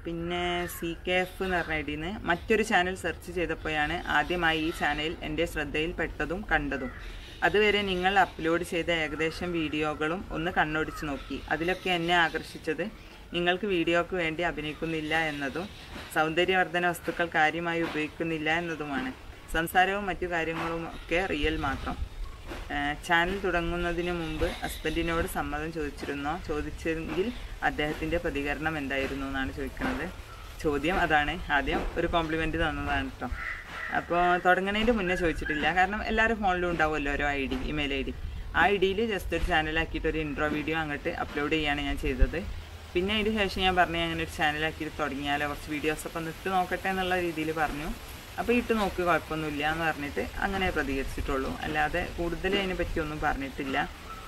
പിന്നെ C K F എന്ന് പറഞ്ഞ ഐഡിയിൽ നിന്ന് മറ്റൊരു ചാനൽ സെർച്ച് ചെയ്തപ്പോഴാണ് ആദ്യമായി ഈ ചാനൽ എൻ്റെ ശ്രദ്ധയിൽപ്പെട്ടതും കണ്ടതും അതുവരെ നിങ്ങൾ അപ്ലോഡ് ചെയ്ത ഏകദേശം വീഡിയോകളും ഒന്ന് കണ്ണോടിച്ച് നോക്കി അതിലൊക്കെ എന്നെ ആകർഷിച്ചത് നിങ്ങൾക്ക് വീഡിയോക്ക് വേണ്ടി അഭിനയിക്കുന്നില്ല എന്നതും സൗന്ദര്യവർദ്ധന വസ്തുക്കൾ കാര്യമായി ഉപയോഗിക്കുന്നില്ല എന്നതുമാണ് സംസാരവും മറ്റു കാര്യങ്ങളും ഒക്കെ റിയൽ മാത്രം ഏഹ് ചാനൽ തുടങ്ങുന്നതിന് മുമ്പ് ഹസ്ബൻഡിനോട് സമ്മതം ചോദിച്ചിരുന്നോ ചോദിച്ചെങ്കിൽ അദ്ദേഹത്തിൻ്റെ പ്രതികരണം എന്തായിരുന്നു എന്നാണ് ചോദിക്കുന്നത് ചോദ്യം അതാണ് ആദ്യം ഒരു കോംപ്ലിമെൻറ്റ് തന്നതാണ് കേട്ടോ അപ്പോൾ തുടങ്ങുന്നതിൻ്റെ മുന്നേ ചോദിച്ചിട്ടില്ല കാരണം എല്ലാവരും ഫോണിലും ഉണ്ടാവുമല്ലോ ഓരോ I D email I D ആ ഐ ഡിയിൽ ജസ്റ്റ് ഒരു ചാനലാക്കിയിട്ട് ഒരു ഇൻട്രോ വീഡിയോ അങ്ങോട്ട് അപ്ലോഡ് ചെയ്യാണ് ഞാൻ ചെയ്തത് പിന്നെ അതിന് ശേഷം ഞാൻ പറഞ്ഞു അങ്ങനെ ഒരു ചാനലാക്കിയിട്ട് തുടങ്ങിയാലോ കുറച്ച് വീഡിയോസൊക്കെ ഒന്ന് ഇട്ട് നോക്കട്ടെ എന്നുള്ള രീതിയിൽ പറഞ്ഞു അപ്പോൾ ഇട്ട് നോക്ക് കുഴപ്പമൊന്നുമില്ല എന്ന് പറഞ്ഞിട്ട് അങ്ങനെ പ്രതികരിച്ചിട്ടുള്ളൂ അല്ലാതെ കൂടുതൽ അതിനെ പറ്റിയൊന്നും പറഞ്ഞിട്ടില്ല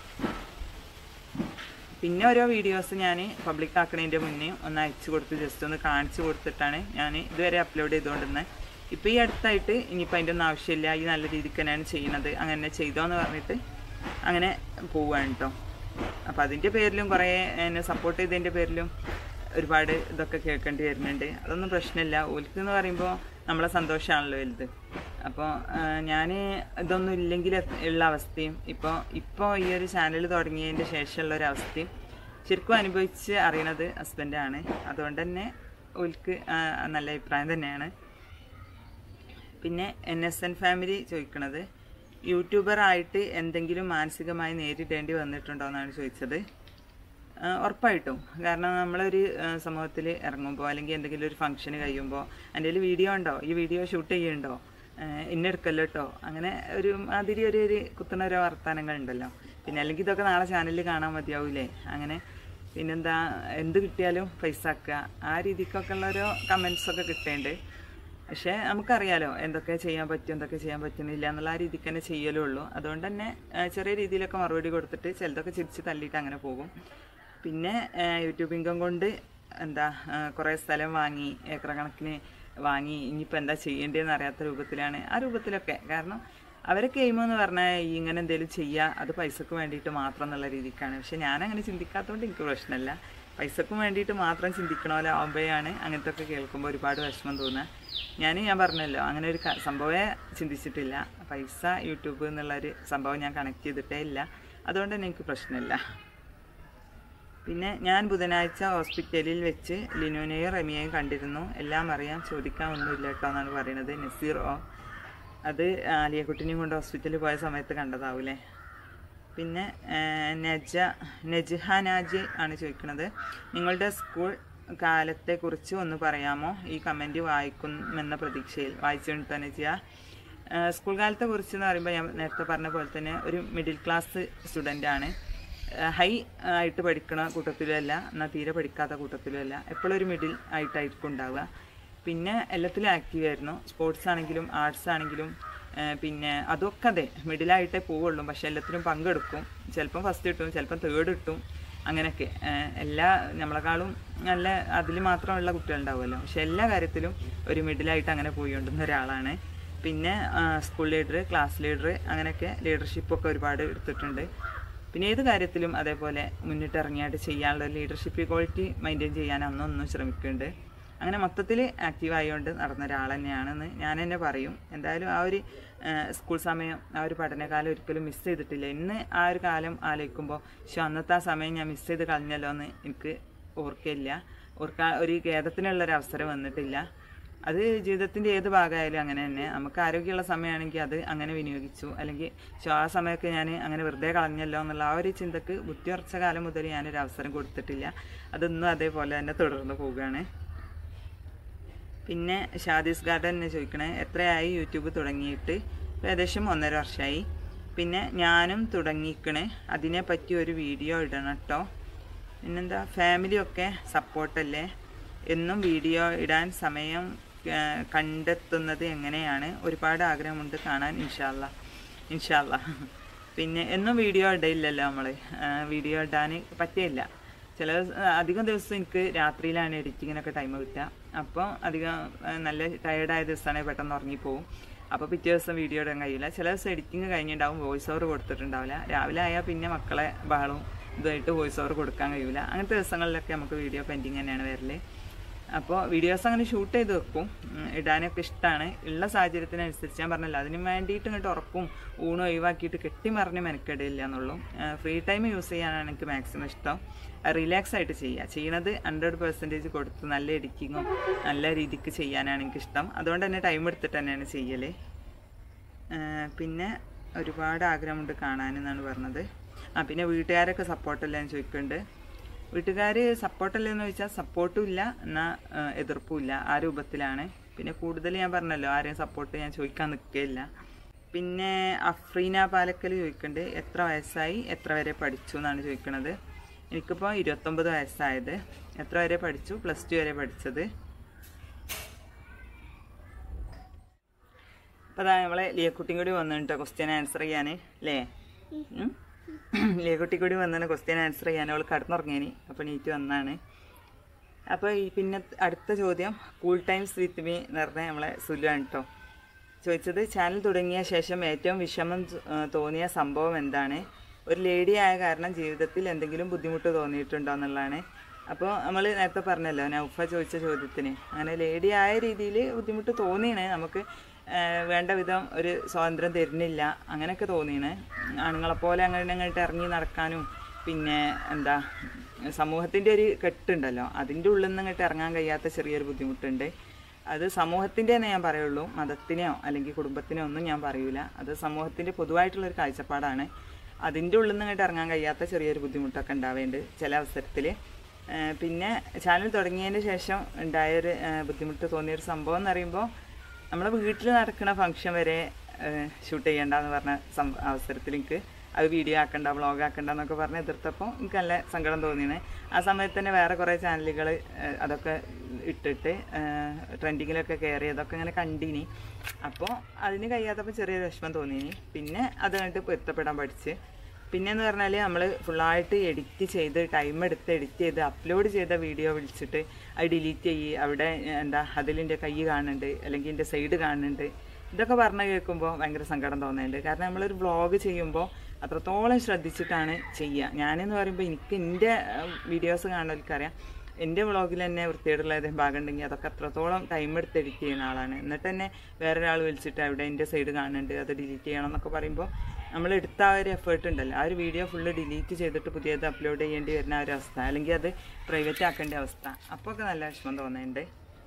പിന്നെ ഓരോ വീഡിയോസ് ഞാൻ പബ്ലിക് ആക്കണതിൻ്റെ മുന്നേ ഒന്ന് അയച്ചു കൊടുത്ത് ജസ്റ്റ് ഒന്ന് കാണിച്ചു കൊടുത്തിട്ടാണ് ഞാൻ ഇതുവരെ അപ്ലോഡ് ചെയ്തുകൊണ്ടിരുന്നത് ഇപ്പോൾ ഈ അടുത്തായിട്ട് ഇനിയിപ്പോൾ അതിൻ്റെ ഒന്നും ആവശ്യമില്ല ഈ നല്ല രീതിക്ക് തന്നെയാണ് ചെയ്യുന്നത് അങ്ങനെ ചെയ്തോ എന്ന് പറഞ്ഞിട്ട് അങ്ങനെ പോവുകയാണ് കേട്ടോ അപ്പോൾ അതിൻ്റെ പേരിലും കുറേ എന്നെ സപ്പോർട്ട് ചെയ്തതിൻ്റെ പേരിലും ഒരുപാട് ഇതൊക്കെ കേൾക്കേണ്ടി വരുന്നുണ്ട് അതൊന്നും പ്രശ്നമില്ല ഓൽക്ക് എന്ന് പറയുമ്പോൾ നമ്മളെ സന്തോഷമാണല്ലോ വലുത് അപ്പോൾ ഞാൻ ഇതൊന്നും ഇല്ലെങ്കിൽ ഉള്ള അവസ്ഥയും ഇപ്പോൾ ഇപ്പോൾ ഈ ഒരു ചാനൽ തുടങ്ങിയതിൻ്റെ ശേഷമുള്ള ഒരു അവസ്ഥയും ശരിക്കും അനുഭവിച്ച് അറിയണത് ഹസ്ബൻഡാണ് അതുകൊണ്ട് തന്നെ ഓൽക്ക് ആ, നല്ല അഭിപ്രായം തന്നെയാണ് പിന്നെ എൻ എസ് എൻ ഫാമിലി ചോദിക്കണത് യൂട്യൂബർ ആയിട്ട് എന്തെങ്കിലും മാനസികമായി നേരിടേണ്ടി വന്നിട്ടുണ്ടോ എന്നാണ് ചോദിച്ചത് ആ, ഉറപ്പായിട്ടും കാരണം നമ്മളൊരു സമൂഹത്തിൽ ഇറങ്ങുമ്പോൾ അല്ലെങ്കിൽ എന്തെങ്കിലും ഒരു ഫംഗ്ഷന് കഴിയുമ്പോൾ എൻ്റെ കയ്യിൽ വീഡിയോ ഉണ്ടോ ഈ വീഡിയോ ഷൂട്ട് ചെയ്യുന്നുണ്ടോ എന്നെ എടുക്കല്ലോ കേട്ടോ അങ്ങനെ ഒരു മാതിരി ഒരു ഒരു കുത്തുന്ന ഓരോ വർത്തമാനങ്ങൾ ഉണ്ടല്ലോ പിന്നെ അല്ലെങ്കിൽ ഇതൊക്കെ നാളെ ചാനലിൽ കാണാൻ മതിയാവൂലേ അങ്ങനെ പിന്നെന്താ എന്ത് കിട്ടിയാലും പൈസ ആക്കുക ആ രീതിക്കൊക്കെ ഉള്ള ഓരോ കമൻസൊക്കെ കിട്ടേണ്ട് പക്ഷേ നമുക്കറിയാലോ എന്തൊക്കെ ചെയ്യാൻ പറ്റും എന്തൊക്കെ ചെയ്യാൻ പറ്റുന്നില്ല എന്നുള്ള ആ രീതിക്ക് തന്നെ ചെയ്യലേ ഉള്ളൂ അതുകൊണ്ട് തന്നെ ആ, ചെറിയ രീതിയിലൊക്കെ മറുപടി കൊടുത്തിട്ട് ചിലതൊക്കെ ചിരിച്ച് തള്ളിയിട്ട് അങ്ങനെ പോകും പിന്നെ ആ, യൂട്യൂബ് ഇൻകം കൊണ്ട് എന്താ ആ, കുറേ സ്ഥലം വാങ്ങി ഏക്കർ കണക്കിന് വാങ്ങി ഇനിയിപ്പോൾ എന്താ ചെയ്യേണ്ടതെന്ന് അറിയാത്ത രൂപത്തിലാണ് ആ രൂപത്തിലൊക്കെ കാരണം അവരൊക്കെ എയിം എന്ന് പറഞ്ഞാൽ ഈ ഇങ്ങനെ എന്തെങ്കിലും ചെയ്യുക അത് പൈസക്ക് വേണ്ടിയിട്ട് മാത്രം എന്നുള്ള രീതിക്കാണ് പക്ഷെ ഞാൻ അങ്ങനെ ചിന്തിക്കാത്തതുകൊണ്ട് എനിക്ക് പ്രശ്നമില്ല പൈസക്കും വേണ്ടിയിട്ട് മാത്രം ചിന്തിക്കണമല്ലോ ആവുമ്പോഴാണ് അങ്ങനത്തെ ഒക്കെ കേൾക്കുമ്പോൾ ഒരുപാട് വിഷമം തോന്നുക ഞാൻ ഞാൻ പറഞ്ഞല്ലോ അങ്ങനെ ഒരു ക- സംഭവമേ ചിന്തിച്ചിട്ടില്ല പൈസ യൂട്യൂബ് എന്നുള്ളൊരു സംഭവം ഞാൻ കണക്ട് ചെയ്തിട്ടേ ഇല്ല അതുകൊണ്ട് തന്നെ എനിക്ക് പ്രശ്നമില്ല പിന്നെ ഞാൻ ബുധനാഴ്ച ഹോസ്പിറ്റലിൽ വെച്ച് ലിനുവിനെയും റമിയെയും കണ്ടിരുന്നു എല്ലാം അറിയാം ചോദിക്കാൻ ഒന്നുമില്ല കേട്ടോ എന്നാണ് പറയുന്നത് നസീർ ഓ അത് ആലിയക്കുട്ടിനെയും കൊണ്ട് ഹോസ്പിറ്റലിൽ പോയ സമയത്ത് കണ്ടതാവൂലേ പിന്നെ ആ, നജ നജ്ഹ നാജ് ആണ് ചോദിക്കുന്നത് നിങ്ങളുടെ സ്കൂൾ കാലത്തെക്കുറിച്ച് ഒന്ന് പറയാമോ ഈ കമൻറ്റ് വായിക്കുമെന്ന പ്രതീക്ഷയിൽ വായിച്ചു കേട്ടോ നജ്യ ആ, സ്കൂൾ കാലത്തെ കുറിച്ച് എന്ന് പറയുമ്പോൾ ഞാൻ നേരത്തെ പറഞ്ഞ പോലെ തന്നെ ഒരു മിഡിൽ ക്ലാസ് സ്റ്റുഡൻ്റ് ആണ് ഹൈ ആയിട്ട് പഠിക്കണ കൂട്ടത്തിലുമല്ല എന്നാൽ തീരെ പഠിക്കാത്ത കൂട്ടത്തിലുമല്ല എപ്പോഴും ഒരു മിഡിൽ ആയിട്ടായിരിക്കും ഉണ്ടാവുക പിന്നെ എല്ലാത്തിലും ആക്റ്റീവ് ആയിരുന്നു സ്പോർട്സ് ആണെങ്കിലും ആർട്സ് ആണെങ്കിലും ആ, പിന്നെ അതൊക്കെ അതെ മിഡിലായിട്ടേ പോവുള്ളൂ പക്ഷെ എല്ലാത്തിനും പങ്കെടുക്കും ചിലപ്പം ഫസ്റ്റ് കിട്ടും ചിലപ്പം തേർഡ് കിട്ടും അങ്ങനെയൊക്കെ ആ, എല്ലാ നമ്മളെക്കാളും നല്ല അതിൽ മാത്രമുള്ള കുട്ടികളുണ്ടാവുമല്ലോ പക്ഷെ എല്ലാ കാര്യത്തിലും ഒരു മിഡിലായിട്ട് അങ്ങനെ പോയിക്കൊണ്ടുന്ന ഒരാളാണ് പിന്നെ സ്കൂൾ ലീഡർ ക്ലാസ് ലീഡർ അങ്ങനെയൊക്കെ ലീഡർഷിപ്പൊക്കെ ഒരുപാട് എടുത്തിട്ടുണ്ട് പിന്നെ ഏത് കാര്യത്തിലും അതേപോലെ മുന്നിട്ടിറങ്ങിയായിട്ട് ചെയ്യാനുള്ള ലീഡർഷിപ്പ് ക്വാളിറ്റി മെയിൻറ്റെയിൻ ചെയ്യാൻ അന്നൊന്നും ശ്രമിക്കുന്നുണ്ട് അങ്ങനെ മൊത്തത്തിൽ ആക്റ്റീവ് ആയതുകൊണ്ട് നടന്ന ഒരാൾ തന്നെയാണെന്ന് ഞാൻ തന്നെ പറയും എന്തായാലും ആ ഒരു ആ, സ്കൂൾ സമയം ആ ഒരു പഠനകാലം ഒരിക്കലും മിസ് ചെയ്തിട്ടില്ല ഇന്ന് ആ ഒരു കാലം ആലോചിക്കുമ്പോൾ പക്ഷെ അന്നത്തെ ആ സമയം ഞാൻ മിസ് ചെയ്ത് കളഞ്ഞല്ലോ എന്ന് എനിക്ക് ഓർക്കില്ല ഓർക്കാൻ ഒരു ഖേദത്തിനുള്ളൊരു അവസരം വന്നിട്ടില്ല അത് ജീവിതത്തിൻ്റെ ഏത് ഭാഗമായാലും അങ്ങനെ തന്നെ നമുക്ക് ആരോഗ്യമുള്ള സമയമാണെങ്കിൽ അത് അങ്ങനെ വിനിയോഗിച്ചു അല്ലെങ്കിൽ ശോ, ആ സമയമൊക്കെ ഞാൻ അങ്ങനെ വെറുതെ കളഞ്ഞല്ലോ എന്നുള്ള ആ ഒരു ചിന്തക്ക് ബുദ്ധി ഉറച്ച കാലം മുതൽ ഞാനൊരു അവസരം കൊടുത്തിട്ടില്ല അതൊന്നും അതേപോലെ തന്നെ തുടർന്ന് പോവുകയാണ് പിന്നെ ഷാദീസ് ഗാർഡൻ എന്ന് ചോദിക്കണേ എത്രയായി യൂട്യൂബ് തുടങ്ങിയിട്ട് ഇപ്പം ഏകദേശം ഒന്നര വർഷമായി പിന്നെ ഞാനും തുടങ്ങിക്കണേ അതിനെ പറ്റി ഒരു വീഡിയോ ഇടണം കേട്ടോ പിന്നെന്താ ഫാമിലിയൊക്കെ സപ്പോർട്ടല്ലേ എന്നും വീഡിയോ ഇടാൻ സമയം ആ, കണ്ടെത്തുന്നത് എങ്ങനെയാണ് ഒരുപാട് ആഗ്രഹമുണ്ട് കാണാൻ ഇൻഷാല്ല ഇൻഷാല്ല പിന്നെ എന്നും വീഡിയോ ഇടയില്ലല്ലോ നമ്മൾ വീഡിയോ ഇടാൻ പറ്റില്ല ചില ദിവസം- അധികം ദിവസം എനിക്ക് രാത്രിയിലാണ് എഡിറ്റിങ്ങിനൊക്കെ ടൈം കിട്ടുക അപ്പോൾ അധികം ആ, നല്ല ടയർഡായ ദിവസമാണെങ്കിൽ പെട്ടെന്ന് ഉറങ്ങിപ്പോവും അപ്പോൾ പിറ്റേ ദിവസം വീഡിയോ ഇടാൻ കഴിയില്ല ചില ദിവസം എഡിറ്റിങ് കഴിഞ്ഞിട്ടുണ്ടാവും വോയിസ് ഓവർ കൊടുത്തിട്ടുണ്ടാവില്ല രാവിലെ ആയാൽ പിന്നെ മക്കളെ ബഹളവും ഇതായിട്ട് വോയിസ് ഓവർ കൊടുക്കാൻ കഴിയില്ല അങ്ങനത്തെ ദിവസങ്ങളിലൊക്കെ നമുക്ക് വീഡിയോ പെൻഡിങ് തന്നെയാണ് വരല് അപ്പോൾ വീഡിയോസ് അങ്ങനെ ഷൂട്ട് ചെയ്ത് വെക്കും ഉം, ഇടാനൊക്കെ ഇഷ്ടമാണ് ഉള്ള സാഹചര്യത്തിനനുസരിച്ച് ഞാൻ പറഞ്ഞല്ലോ അതിന് വേണ്ടിയിട്ട് ഇങ്ങോട്ട് ഉറപ്പും ഊണും ഒഴിവാക്കിയിട്ട് കെട്ടിമറിഞ്ഞ് മെനക്കെടില്ല എന്നുള്ളൂ ഫ്രീ ടൈം യൂസ് ചെയ്യാനാണ് എനിക്ക് മാക്സിമം ഇഷ്ടം റിലാക്സ് ആയിട്ട് ചെയ്യുക ചെയ്യണത് ഹൺഡ്രഡ് പെർസെൻറ്റേജ് കൊടുത്ത് നല്ല എഡിറ്റിങ്ങും നല്ല രീതിക്ക് ചെയ്യാനാണ് എനിക്കിഷ്ടം അതുകൊണ്ട് തന്നെ ടൈം എടുത്തിട്ട് തന്നെയാണ് ചെയ്യൽ പിന്നെ ഒരുപാട് ആഗ്രഹമുണ്ട് കാണാനെന്നാണ് പറഞ്ഞത് ആ പിന്നെ വീട്ടുകാരൊക്കെ സപ്പോർട്ടല്ലേ എന്ന് ചോദിക്കുന്നുണ്ട് വീട്ടുകാർ സപ്പോർട്ടല്ലേ എന്ന് ചോദിച്ചാൽ സപ്പോർട്ടും ഇല്ല എന്നാൽ എതിർപ്പും ഇല്ല ആ രൂപത്തിലാണ് പിന്നെ കൂടുതൽ ഞാൻ പറഞ്ഞല്ലോ ആരെയും സപ്പോർട്ട് ഞാൻ ചോദിക്കാൻ നിൽക്കുകയില്ല പിന്നെ അഫ്രീന പാലക്കൽ ചോദിക്കുന്നുണ്ട് എത്ര വയസ്സായി എത്ര വരെ പഠിച്ചു എന്നാണ് ചോദിക്കുന്നത് എനിക്കിപ്പോൾ ഇരുപത്തൊമ്പത് വയസ്സായത് എത്ര വരെ പഠിച്ചു പ്ലസ് ടു വരെ പഠിച്ചത് അപ്പോൾ അതാ നമ്മളെ ലിയക്കുട്ടിയും കൂടി വന്നിട്ടോ ക്വസ്റ്റ്യൻ ആൻസർ ചെയ്യാൻ അല്ലേ ഉം? ലിയക്കുട്ടി കൂടി വന്നാണ് ക്വസ്റ്റ്യൻ ആൻസർ ചെയ്യാൻ അവൾ കടന്നുറങ്ങിയനി അപ്പോൾ നീറ്റ് വന്നാണ് അപ്പോൾ ഈ പിന്നെ അടുത്ത ചോദ്യം കൂൾ ടൈംസ് വിത്ത് മീ എന്ന് പറഞ്ഞ നമ്മളെ സുലുവാണ് കേട്ടോ ചോദിച്ചത് ചാനൽ തുടങ്ങിയ ശേഷം ഏറ്റവും വിഷമം ത- ആ, തോന്നിയ സംഭവം എന്താണ് ഒരു ലേഡി ആയ കാരണം ജീവിതത്തിൽ എന്തെങ്കിലും ബുദ്ധിമുട്ട് തോന്നിയിട്ടുണ്ടോ എന്നുള്ളതാണ് അപ്പോൾ നമ്മൾ നേരത്തെ പറഞ്ഞല്ലോ നൗഫ ചോദിച്ച ചോദ്യത്തിന് അങ്ങനെ ലേഡി ആയ രീതിയിൽ ബുദ്ധിമുട്ട് തോന്നിയാണ് നമുക്ക് ആ, വേണ്ട വിധം ഒരു സ്വാതന്ത്ര്യം തരുന്നില്ല അങ്ങനെയൊക്കെ തോന്നിയാണ് ആണുങ്ങളെപ്പോലെ അങ്ങനെ അങ്ങോട്ട് ഇറങ്ങി നടക്കാനും പിന്നെ എന്താ സമൂഹത്തിൻ്റെ ഒരു കെട്ടുണ്ടല്ലോ അതിൻ്റെ ഉള്ളിൽ നിന്ന് അങ്ങോട്ട് ഇറങ്ങാൻ കഴിയാത്ത ചെറിയൊരു ബുദ്ധിമുട്ടുണ്ട് അത് സമൂഹത്തിൻ്റെ തന്നെ ഞാൻ പറയുള്ളൂ മതത്തിനെയോ അല്ലെങ്കിൽ കുടുംബത്തിനോ ഒന്നും ഞാൻ പറയൂല അത് സമൂഹത്തിൻ്റെ പൊതുവായിട്ടുള്ളൊരു കാഴ്ചപ്പാടാണ് അതിൻ്റെ ഉള്ളിൽ നിന്ന് ഇങ്ങോട്ട് ഇറങ്ങാൻ കഴിയാത്ത ചെറിയൊരു ബുദ്ധിമുട്ടൊക്കെ ഉണ്ടാവേണ്ട ചില അവസരത്തിൽ പിന്നെ ചാനൽ തുടങ്ങിയതിന് ശേഷം ഉണ്ടായൊരു ആ, ബുദ്ധിമുട്ട് തോന്നിയൊരു സംഭവം എന്ന് പറയുമ്പോൾ നമ്മളെ വീട്ടിൽ നടക്കുന്ന ഫംഗ്ഷൻ വരെ ഷൂട്ട് ചെയ്യേണ്ടെന്ന് പറഞ്ഞ സം- അവസരത്തിൽ എനിക്ക് അത് വീഡിയോ ആക്കണ്ട വ്ളോഗ് ആക്കണ്ട എന്നൊക്കെ പറഞ്ഞ് എതിർത്തപ്പോൾ എനിക്ക് നല്ല സങ്കടം തോന്നിയാണ് ആ സമയത്ത് തന്നെ വേറെ കുറേ ചാനലുകൾ അതൊക്കെ ഇട്ടിട്ട് ട്രെൻഡിങ്ങിലൊക്കെ കയറി അതൊക്കെ ഇങ്ങനെ കണ്ടിനി അപ്പോൾ അതിന് കഴിയാത്തപ്പോൾ ചെറിയൊരു വിഷമം തോന്നിനി പിന്നെ അത് കണ്ടിട്ട് പൊരുത്തപ്പെടാൻ പഠിച്ച് പിന്നെ എന്ന് പറഞ്ഞാൽ നമ്മൾ ഫുള്ളായിട്ട് എഡിറ്റ് ചെയ്ത് ടൈം എടുത്ത് എഡിറ്റ് ചെയ്ത് അപ്ലോഡ് ചെയ്ത വീഡിയോ വിളിച്ചിട്ട് അത് ഡിലീറ്റ് ചെയ്യ് അവിടെ ഏഹ്, എന്താ അതിലിൻ്റെ കൈ കാണുന്നുണ്ട് അല്ലെങ്കിൽ എൻ്റെ സൈഡ് കാണുന്നുണ്ട് ഇതൊക്കെ പറഞ്ഞ് കേൾക്കുമ്പോൾ ഭയങ്കര സങ്കടം തോന്നുന്നുണ്ട് കാരണം നമ്മളൊരു വ്ളോഗ് ചെയ്യുമ്പോൾ അത്രത്തോളം ശ്രദ്ധിച്ചിട്ടാണ് ചെയ്യുക ഞാനെന്ന് പറയുമ്പോൾ എനിക്ക് എൻ്റെ വീഡിയോസ് കാണുന്നവർക്കറിയാം എൻ്റെ വ്ളോഗിൽ തന്നെ വൃത്തിയോടുള്ള ഏതെങ്കിലും ഭാഗം ഉണ്ടെങ്കിൽ അതൊക്കെ അത്രത്തോളം ടൈം എടുത്ത് എഡിറ്റ് ചെയ്യുന്ന ആളാണ് എന്നിട്ട് തന്നെ വേറൊരാൾ വിളിച്ചിട്ട് അവിടെ എൻ്റെ സൈഡ് കാണുന്നുണ്ട് അത് ഡിലീറ്റ് ചെയ്യണം എന്നൊക്കെ പറയുമ്പോൾ നമ്മൾ എടുത്ത ആ ഒരു എഫേർട്ട് ഉണ്ടല്ലോ ആ ഒരു വീഡിയോ ഫുള്ള് ഡിലീറ്റ് ചെയ്തിട്ട് പുതിയത് അപ്ലോഡ് ചെയ്യേണ്ടി വരുന്ന ആ ഒരു അവസ്ഥ അല്ലെങ്കിൽ അത് പ്രൈവറ്റ് ആക്കേണ്ട അവസ്ഥ അപ്പോൾ ഒക്കെ നല്ല വിഷമം തോന്നുന്നുണ്ട്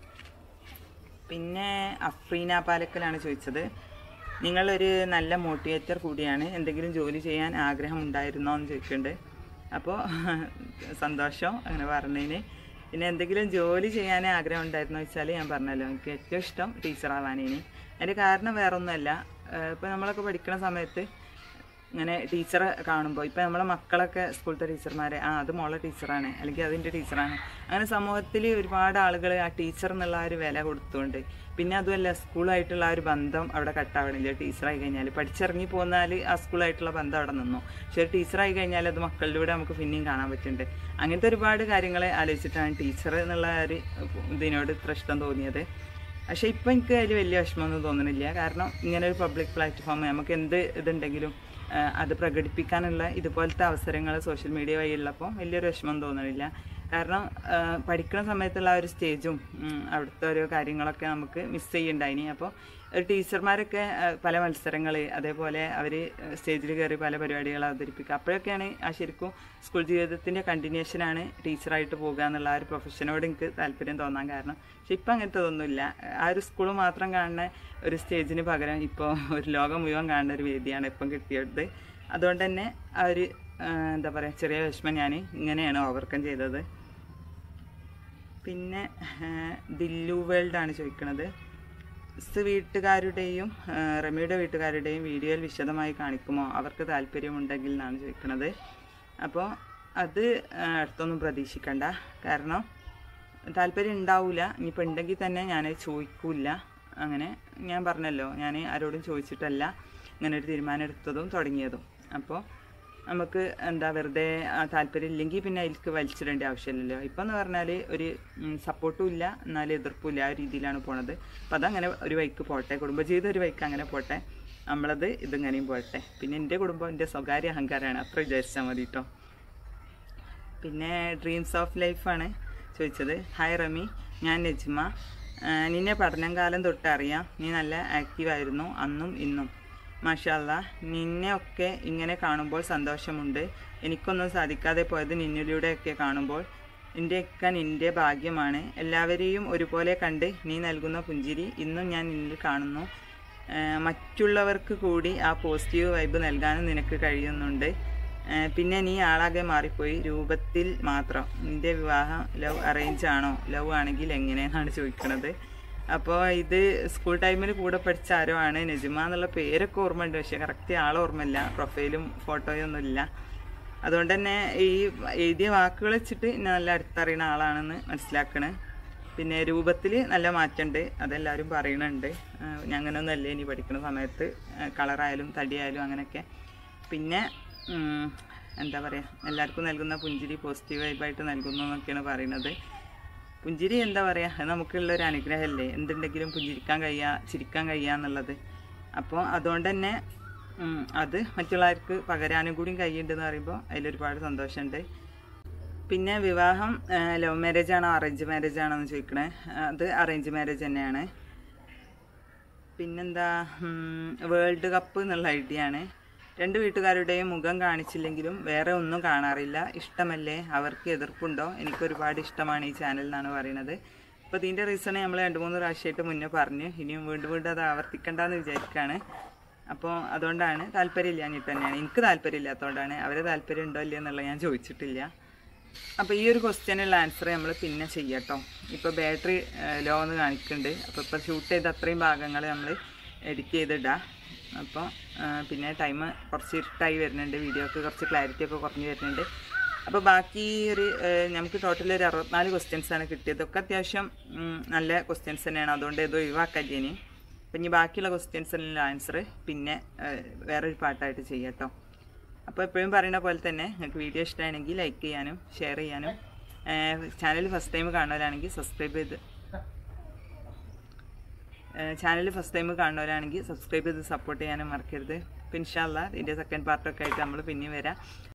പിന്നെ അഫ്രീന പാലക്കലാണ് ചോദിച്ചത് നിങ്ങളൊരു നല്ല മോട്ടിവേറ്റർ കൂടിയാണ് എന്തെങ്കിലും ജോലി ചെയ്യാൻ ആഗ്രഹം ഉണ്ടായിരുന്നോ എന്ന് ചോദിക്കുന്നുണ്ട് അപ്പോൾ സന്തോഷം അങ്ങനെ പറഞ്ഞതിന് പിന്നെ എന്തെങ്കിലും ജോലി ചെയ്യാൻ ആഗ്രഹം ഉണ്ടായിരുന്നോ വെച്ചാൽ ഞാൻ പറഞ്ഞല്ലോ എനിക്ക് ഏറ്റവും ഇഷ്ടം ടീച്ചറാവാനേന് അതിൻ്റെ കാരണം വേറൊന്നുമല്ല ഇപ്പോൾ നമ്മളൊക്കെ പഠിക്കുന്ന സമയത്ത് ഇങ്ങനെ ടീച്ചറെ കാണുമ്പോൾ ഇപ്പം നമ്മളെ മക്കളൊക്കെ സ്കൂളത്തെ ടീച്ചർമാരെ ആ അത് മോളെ ടീച്ചറാണ് അല്ലെങ്കിൽ അതിൻ്റെ ടീച്ചറാണ് അങ്ങനെ സമൂഹത്തിൽ ഒരുപാട് ആളുകൾ ആ ടീച്ചർ എന്നുള്ള ആ ഒരു വില കൊടുത്തുകൊണ്ട് പിന്നെ അതുമല്ല സ്കൂളായിട്ടുള്ള ആ ഒരു ബന്ധം അവിടെ കട്ടാവണില്ല ടീച്ചറായി കഴിഞ്ഞാൽ പഠിച്ചിറങ്ങി പോന്നാൽ ആ സ്കൂളായിട്ടുള്ള ബന്ധം അവിടെ നിന്നു പക്ഷേ ഒരു ടീച്ചറായി കഴിഞ്ഞാൽ അത് മക്കളിലൂടെ നമുക്ക് പിന്നെയും കാണാൻ പറ്റുന്നുണ്ട് അങ്ങനത്തെ ഒരുപാട് കാര്യങ്ങളെ ആലോചിച്ചിട്ടാണ് ടീച്ചർ എന്നുള്ള ആ ഒരു ഇതിനോട് ഇത്ര ഇഷ്ടം തോന്നിയത് പക്ഷേ ഇപ്പം എനിക്ക് അതിൽ വലിയ വിഷമമൊന്നും തോന്നുന്നില്ല കാരണം ഇങ്ങനെ ഒരു പബ്ലിക് പ്ലാറ്റ്ഫോം നമുക്ക് എന്ത് ഇതുണ്ടെങ്കിലും ആ, അത് പ്രകടിപ്പിക്കാനുള്ള ഇതുപോലത്തെ അവസരങ്ങൾ സോഷ്യൽ മീഡിയ വഴി ഉള്ളപ്പോൾ വലിയൊരു വിഷമം തോന്നുന്നില്ല കാരണം ആ, പഠിക്കുന്ന സമയത്തുള്ള ആ ഒരു സ്റ്റേജും ഉം, അവിടുത്തെ ഓരോ കാര്യങ്ങളൊക്കെ നമുക്ക് മിസ് ചെയ്യുന്നുണ്ടായിനി അപ്പോൾ ഒരു ടീച്ചർമാരൊക്കെ ആ, പല മത്സരങ്ങൾ അതേപോലെ അവർ സ്റ്റേജിൽ കയറി പല പരിപാടികൾ അവതരിപ്പിക്കുക അപ്പോഴൊക്കെയാണ് ആ ശരിക്കും സ്കൂൾ ജീവിതത്തിൻ്റെ കണ്ടിന്യൂഷനാണ് ടീച്ചറായിട്ട് പോകുക എന്നുള്ള ആ ഒരു പ്രൊഫഷനോട് എനിക്ക് താല്പര്യം തോന്നാൻ കാരണം പക്ഷെ ഇപ്പം അങ്ങനത്തെ ഒന്നുമില്ല ആ ഒരു സ്കൂൾ മാത്രം കാണുന്ന ഒരു സ്റ്റേജിന് പകരം ഇപ്പോൾ ഒരു ലോകം മുഴുവൻ കാണുന്ന ഒരു വേദിയാണ് ഇപ്പം കിട്ടിയത് അതുകൊണ്ട് തന്നെ ആ ഒരു ആ, എന്താ പറയുക ചെറിയ വിഷമം ഞാൻ ഇങ്ങനെയാണ് ഓവർകം ചെയ്തത് പിന്നെ ആ, ദില്ലു വേൾഡാണ് ചോദിക്കുന്നത് സ് വീട്ടുകാരുടെയും ആ, റമിയുടെ വീട്ടുകാരുടെയും വീഡിയോയിൽ വിശദമായി കാണിക്കുമോ അവർക്ക് താല്പര്യമുണ്ടെങ്കിൽ എന്നാണ് ചോദിക്കുന്നത് അപ്പോൾ അത് ആ, അടുത്തൊന്നും പ്രതീക്ഷിക്കണ്ട കാരണം താല്പര്യം ഉണ്ടാവില്ല ഇനിയിപ്പോൾ ഉണ്ടെങ്കിൽ തന്നെ ഞാൻ ചോദിക്കൂല അങ്ങനെ ഞാൻ പറഞ്ഞല്ലോ ഞാൻ ആരോടും ചോദിച്ചിട്ടല്ല ഇങ്ങനെ ഒരു തീരുമാനം എടുത്തതും തുടങ്ങിയതും അപ്പോൾ നമുക്ക് എന്താ വെറുതെ ആ താല്പര്യം ഇല്ലെങ്കിൽ പിന്നെ അതിലേക്ക് വലിച്ചിടേണ്ട ആവശ്യമില്ലല്ലോ ഇപ്പം എന്ന് പറഞ്ഞാൽ ഒരു സപ്പോർട്ടും ഇല്ല എന്നാലും എതിർപ്പും ഇല്ല ആ രീതിയിലാണ് പോണത് അപ്പം അതങ്ങനെ ഒരു വൈക്ക് പോട്ടെ കുടുംബജീവിതം ഒരു വൈക്ക് അങ്ങനെ പോട്ടെ നമ്മളത് ഇതിങ്ങനെയും പോട്ടെ പിന്നെ എൻ്റെ കുടുംബം എൻ്റെ സ്വകാര്യ അഹങ്കാരമാണ് അത്ര വിചാരിച്ചാൽ മതി കേട്ടോ പിന്നെ ഡ്രീംസ് ഓഫ് ലൈഫാണ് ചോദിച്ചത് ഹായ് റമി ഞാൻ നജ്മ ആ, നിന്നെ പഠനം കാലം തൊട്ട് അറിയാം നീ നല്ല ആക്റ്റീവായിരുന്നു അന്നും ഇന്നും മാഷാല്ല നിന്നെ ഒക്കെ ഇങ്ങനെ കാണുമ്പോൾ സന്തോഷമുണ്ട് എനിക്കൊന്നും സാധിക്കാതെ പോയത് നിന്നിലൂടെയൊക്കെ കാണുമ്പോൾ എൻ്റെയൊക്കെ നിൻ്റെ ഭാഗ്യമാണ് എല്ലാവരെയും ഒരുപോലെ കണ്ട് നീ നൽകുന്ന പുഞ്ചിരി ഇന്നും ഞാൻ നിന്നിൽ കാണുന്നു ആ, മറ്റുള്ളവർക്ക് കൂടി ആ പോസിറ്റീവ് വൈബ് നൽകാനും നിനക്ക് കഴിയുന്നുണ്ട് ആ, പിന്നെ നീ ആളാകെ മാറിപ്പോയി രൂപത്തിൽ മാത്രം നിന്റെ വിവാഹം ലവ് അറേഞ്ച് ആണോ ലവ് ആണെങ്കിൽ എങ്ങനെയെന്നാണ് ചോദിക്കണത് അപ്പോൾ ഇത് സ്കൂൾ ടൈമിൽ കൂടെ പഠിച്ച ആരോ ആണ് നജിമ എന്നുള്ള പേരൊക്കെ ഓർമ്മയുണ്ട് പക്ഷേ കറക്റ്റ് ആൾ ഓർമ്മയില്ല പ്രൊഫൈലും ഫോട്ടോയും ഒന്നും ഇല്ല അതുകൊണ്ട് തന്നെ ഈ എഴുതിയ വാക്കുകൾ വെച്ചിട്ട് എന്നെ നല്ല അടുത്തറിയുന്ന ആളാണെന്ന് മനസ്സിലാക്കണേ പിന്നെ രൂപത്തിൽ നല്ല മാറ്റമുണ്ട് അതെല്ലാവരും പറയുന്നുണ്ട് ഞാൻ അങ്ങനെയൊന്നും അല്ലേ ഇനി പഠിക്കുന്ന സമയത്ത് കളറായാലും തടിയായാലും അങ്ങനെയൊക്കെ പിന്നെ ഉം, എന്താ പറയുക എല്ലാവർക്കും നൽകുന്ന പുഞ്ചിരി പോസിറ്റീവ് വൈബായിട്ട് നൽകുന്നു എന്നൊക്കെയാണ് പറയുന്നത് പുഞ്ചിരി എന്താ പറയുക അത് നമുക്കുള്ള ഒരു അനുഗ്രഹമല്ലേ എന്തുണ്ടെങ്കിലും പുഞ്ചിരിക്കാൻ കഴിയുക ചിരിക്കാൻ കഴിയുക എന്നുള്ളത് അപ്പോൾ അതുകൊണ്ട് തന്നെ ഉം, അത് മറ്റുള്ളവർക്ക് പകരാനും കൂടിയും കഴിയുന്നുണ്ടെന്ന് പറയുമ്പോൾ അതിലൊരുപാട് സന്തോഷമുണ്ട് പിന്നെ വിവാഹം ലവ് മാരേജ് ആണോ അറേഞ്ച് മാരേജ് ആണോ എന്ന് ചോദിക്കണേ അത് അറേഞ്ച് മാരേജ് തന്നെയാണ് പിന്നെന്താ വേൾഡ് കപ്പ് എന്നുള്ള ഐഡിയ ആണ് രണ്ട് വീട്ടുകാരുടെയും മുഖം കാണിച്ചില്ലെങ്കിലും വേറെ ഒന്നും കാണാറില്ല ഇഷ്ടമല്ലേ അവർക്ക് എതിർപ്പുണ്ടോ എനിക്ക് ഒരുപാട് ഇഷ്ടമാണ് ഈ ചാനൽ എന്നാണ് പറയുന്നത് അപ്പോൾ ഇതിൻ്റെ റീസൺ നമ്മൾ രണ്ട് മൂന്ന് പ്രാവശ്യമായിട്ട് മുന്നേ പറഞ്ഞു ഇനിയും വീണ്ടും വീണ്ടും അത് ആവർത്തിക്കണ്ടെന്ന് വിചാരിക്കുകയാണ് അപ്പോൾ അതുകൊണ്ടാണ് താല്പര്യമില്ലാഞ്ഞിട്ട് തന്നെയാണ് എനിക്ക് താല്പര്യമില്ലാത്തതുകൊണ്ടാണ് അവരെ താല്പര്യം ഉണ്ടോ ഇല്ലയോ എന്നുള്ളത് ഞാൻ ചോദിച്ചിട്ടില്ല അപ്പോൾ ഈ ഒരു ക്വസ്റ്റ്യനുള്ള ആൻസർ നമ്മൾ പിന്നെ ചെയ്യാം കേട്ടോ ഇപ്പോൾ ബാറ്ററി ലോ എന്ന് കാണിക്കുന്നുണ്ട് അപ്പോൾ ഇപ്പോൾ ഷൂട്ട് ചെയ്ത അത്രയും ഭാഗങ്ങൾ നമ്മൾ എഡിറ്റ് ചെയ്തിടാം അപ്പോൾ പിന്നെ ടൈം കുറച്ച് ഇരുട്ടായി വരുന്നുണ്ട് വീഡിയോക്ക് കുറച്ച് ക്ലാരിറ്റി ഒക്കെ കുറഞ്ഞ് വരുന്നുണ്ട് അപ്പോൾ ബാക്കി ഒരു ഏഹ്, നമുക്ക് ടോട്ടൽ ഒരു അറുപത്തിനാല് ക്വസ്റ്റ്യൻസ് ആണ് കിട്ടിയത് ഒക്കെ അത്യാവശ്യം ഉം, നല്ല ക്വസ്റ്റ്യൻസ് തന്നെയാണ് അതുകൊണ്ട് ഏതോ ഒഴിവാക്കില്ല ഇനി അപ്പം ഇനി ബാക്കിയുള്ള ക്വസ്റ്റ്യൻസിനുള്ള ആൻസർ പിന്നെ ഏഹ്, വേറൊരു പാട്ടായിട്ട് ചെയ്യാം കേട്ടോ അപ്പോൾ എപ്പോഴും പറയുന്ന പോലെ തന്നെ നിങ്ങൾക്ക് വീഡിയോ ഇഷ്ടമാണെങ്കിൽ ലൈക്ക് ചെയ്യാനും ഷെയർ ചെയ്യാനും ചാനൽ ഫസ്റ്റ് ടൈം കാണുന്നവരാണെങ്കിൽ സബ്സ്ക്രൈബ് ചെയ്ത് ചാനൽ ഫസ്റ്റ് ടൈം കാണുന്നവരാണെങ്കിൽ സബ്സ്ക്രൈബ് ചെയ്ത് സപ്പോർട്ട് ചെയ്യാനും മറക്കരുത് പിന്നെ ഇൻഷാല്ല ഇതിൻ്റെ സെക്കൻഡ് പാർട്ടൊക്കെ ആയിട്ട് നമ്മൾ പിന്നെയും വരാം